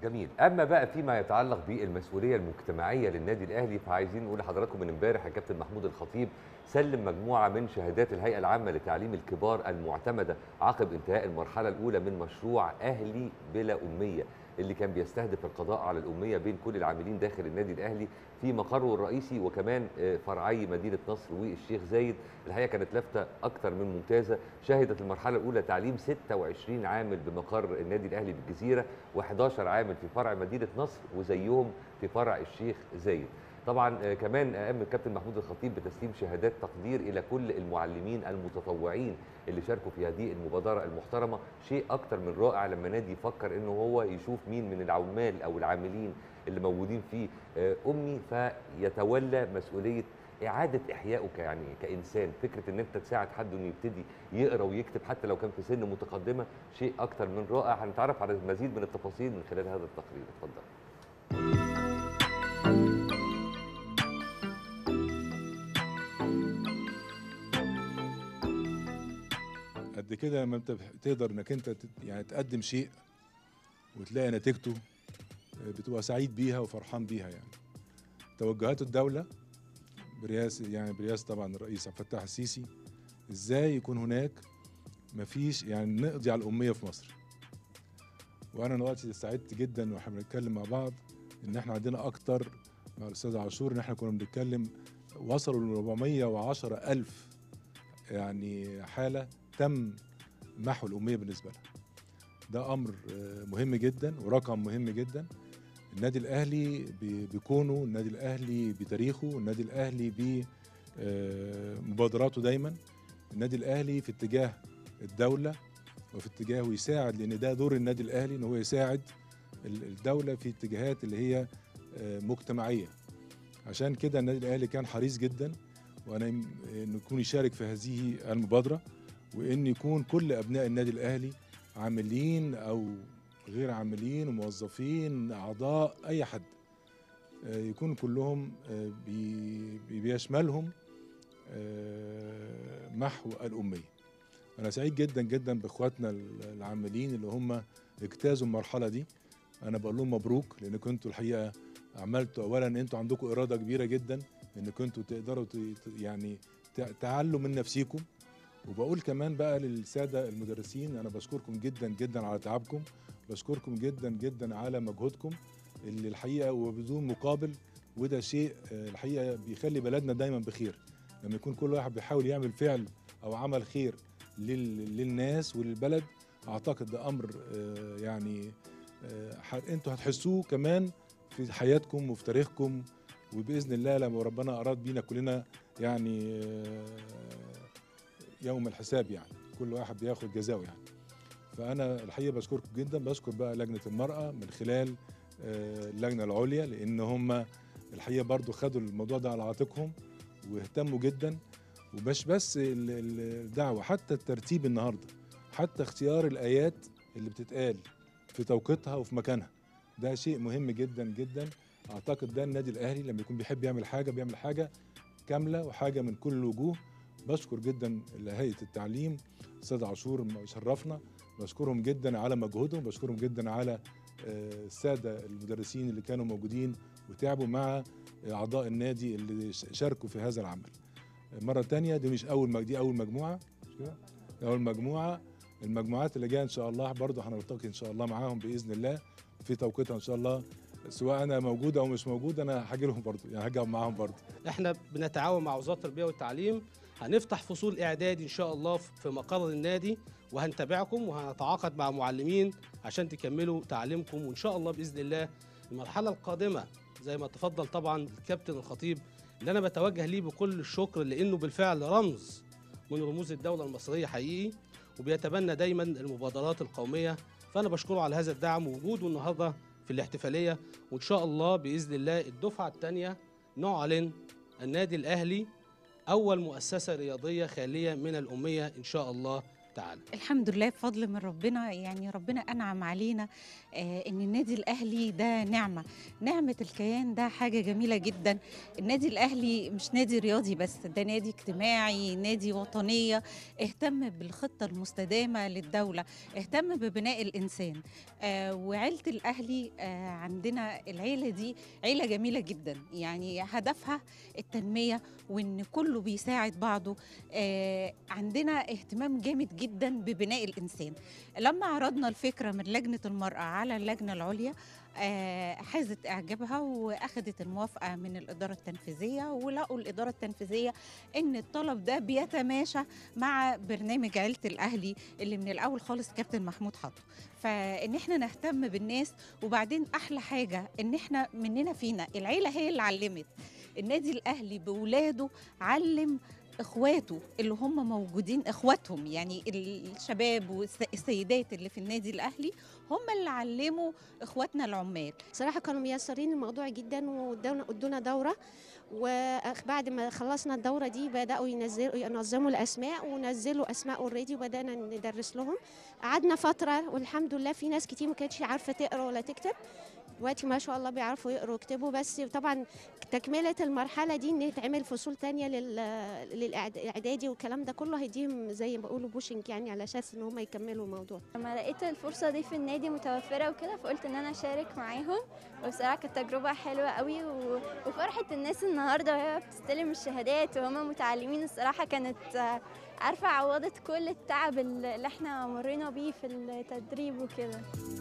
جميل اما بقى فيما يتعلق بالمسؤوليه المجتمعيه للنادي الاهلي فعايزين نقول لحضراتكم من امبارح الكابتن محمود الخطيب سلم مجموعه من شهادات الهيئه العامه لتعليم الكبار المعتمده عقب انتهاء المرحله الاولى من مشروع اهلي بلا اميه اللي كان بيستهدف القضاء على الاميه بين كل العاملين داخل النادي الاهلي في مقره الرئيسي وكمان آه، فرعي مدينه نصر والشيخ زايد الحقيقه كانت لافته اكثر من ممتازه شهدت المرحله الاولى تعليم 26 عامل بمقر النادي الاهلي بالجزيره و11 عامل في فرع مدينه نصر وزيهم في فرع الشيخ زايد طبعا آه، كمان قام الكابتن محمود الخطيب بتسليم شهادات تقدير الى كل المعلمين المتطوعين اللي شاركوا في هذه المبادره المحترمه شيء اكتر من رائع لما نادي يفكر انه هو يشوف مين من العمال او العاملين اللي موجودين فيه آه، امي فيتولى مسؤوليه اعاده احيائه يعني كانسان فكره ان انت تساعد حد انه يبتدي يقرا ويكتب حتى لو كان في سن متقدمه شيء اكتر من رائع هنتعرف على المزيد من التفاصيل من خلال هذا التقرير اتفضل قد كده لما انت تقدر انك انت تت- يعني تقدم شيء وتلاقي نتيجته آه، بتبقى سعيد بيها وفرحان بيها يعني توجهات الدولة برئاسة يعني برئاسة طبعا الرئيس عبد الفتاح السيسي ازاي يكون هناك مفيش يعني نقضي على الأمية في مصر وانا دلوقتي سعدت جدا واحنا بنتكلم مع بعض ان احنا عندنا اكتر مع الاستاذ عاشور ان احنا كنا بنتكلم وصلوا ل 410 الف يعني حاله تم محو الأمية بالنسبة لها ده أمر آه، مهم جدا ورقم مهم جدا النادي الأهلي ب- بكونه النادي الأهلي بتاريخه النادي الأهلي بمبادراته دايما النادي الأهلي في اتجاه الدولة وفي اتجاهه يساعد لأن ده دور النادي الأهلي إن هو يساعد ال- الدولة في اتجاهات اللي هي آه، مجتمعية عشان كده النادي الأهلي كان حريص جدا وأنا يم- إنه يكون يشارك في هذه المبادرة وان يكون كل ابناء النادي الاهلي عاملين او غير عاملين وموظفين اعضاء اي حد آه، يكون كلهم آه، بي- بي- بيشملهم آه، محو الاميه انا سعيد جدا جدا باخواتنا العاملين اللي هم اجتازوا المرحله دي انا بقول لهم مبروك لان كنتوا الحقيقه عملتوا اولا انتوا عندكم اراده كبيره جدا ان كنتوا تقدروا ت- ت- يعني ت- تعلوا من نفسيكم وبقول كمان بقى للساده المدرسين انا بشكركم جدا جدا على تعبكم بشكركم جدا جدا على مجهودكم اللي الحقيقه وبدون مقابل وده شيء آه، الحقيقه بيخلي بلدنا دايما بخير لما يكون كل واحد بيحاول يعمل فعل او عمل خير لل- للناس وللبلد اعتقد ده امر آه، يعني آه، ح- انتوا هتحسوه كمان في حياتكم وفي تاريخكم وباذن الله لما ربنا اراد بينا كلنا يعني آه، يوم الحساب يعني كل واحد بياخد جزاؤه يعني فانا الحقيقه بشكركم جدا بشكر بقى لجنه المراه من خلال آه، اللجنه العليا لان هم الحقيقه برضو خدوا الموضوع ده على عاتقهم واهتموا جدا ومش بس ال- ال- الدعوه حتى الترتيب النهارده حتى اختيار الايات اللي بتتقال في توقيتها وفي مكانها ده شيء مهم جدا جدا اعتقد ده النادي الاهلي لما يكون بيحب يعمل حاجه بيعمل حاجه كامله وحاجه من كل الوجوه بشكر جدا هيئه التعليم استاذ عاشور شرفنا بشكرهم جدا على مجهودهم بشكرهم جدا على آه، الساده المدرسين اللي كانوا موجودين وتعبوا مع اعضاء النادي اللي ش- شاركوا في هذا العمل مره تانية دي مش اول مج- دي اول مجموعه مش كده دي اول مجموعه المجموعات اللي جايه ان شاء الله برضه هنلتقي ان شاء الله معاهم باذن الله في توقيتها ان شاء الله سواء انا موجود او مش موجود انا هاجي لهم برضه يعني هاجي معاهم برضه احنا بنتعاون مع وزاره التربيه والتعليم هنفتح فصول اعدادي ان شاء الله في مقر النادي وهنتابعكم وهنتعاقد مع معلمين عشان تكملوا تعليمكم وان شاء الله باذن الله المرحله القادمه زي ما تفضل طبعا الكابتن الخطيب اللي انا بتوجه ليه بكل الشكر لانه بالفعل رمز من رموز الدوله المصريه حقيقي وبيتبنى دايما المبادرات القوميه فانا بشكره على هذا الدعم ووجوده النهارده في الاحتفاليه وان شاء الله باذن الله الدفعه الثانيه نعلن النادي الاهلي اول مؤسسه رياضيه خاليه من الاميه ان شاء الله تعالى الحمد لله بفضل من ربنا يعني ربنا انعم علينا آه ان النادي الاهلي ده نعمه نعمه الكيان ده حاجه جميله جدا النادي الاهلي مش نادي رياضي بس ده نادي اجتماعي نادي وطنيه اهتم بالخطه المستدامه للدوله اهتم ببناء الانسان آه وعيله الاهلي آه عندنا العيله دي عيله جميله جدا يعني هدفها التنميه وان كله بيساعد بعضه آه عندنا اهتمام جامد جدا ببناء الانسان لما عرضنا الفكره من لجنه المراه على اللجنه العليا آه، حازت اعجابها واخذت الموافقه من الاداره التنفيذيه ولقوا الاداره التنفيذيه ان الطلب ده بيتماشى مع برنامج عيله الاهلي اللي من الاول خالص كابتن محمود حاطه فان احنا نهتم بالناس وبعدين احلى حاجه ان احنا مننا فينا العيله هي اللي علمت النادي الاهلي بولاده علم اخواته اللي هم موجودين اخواتهم يعني الشباب والسيدات اللي في النادي الاهلي هم اللي علموا اخواتنا العمال صراحة كانوا ميسرين الموضوع جدا وادونا ادونا دورة وبعد ما خلصنا الدورة دي بدأوا ينزلوا ينظموا الأسماء ونزلوا أسماء اوريدي وبدأنا ندرس لهم قعدنا فترة والحمد لله في ناس كتير ما كانتش عارفة تقرا ولا تكتب دلوقتي ما شاء الله بيعرفوا يقروا ويكتبوا بس طبعا تكملة المرحلة دي ان يتعمل فصول تانية لل- للإعدادي والكلام ده كله هيديهم زي ما بيقولوا بوشنج يعني على أساس ان هم يكملوا الموضوع لما لقيت الفرصة دي في النادي متوفرة وكده فقلت ان انا اشارك معاهم وبصراحة كانت تجربة حلوة قوي و... وفرحة الناس النهاردة وهي بتستلم الشهادات وهم متعلمين الصراحة كانت آه، عارفة عوضت كل التعب اللي احنا مرينا بيه في التدريب وكده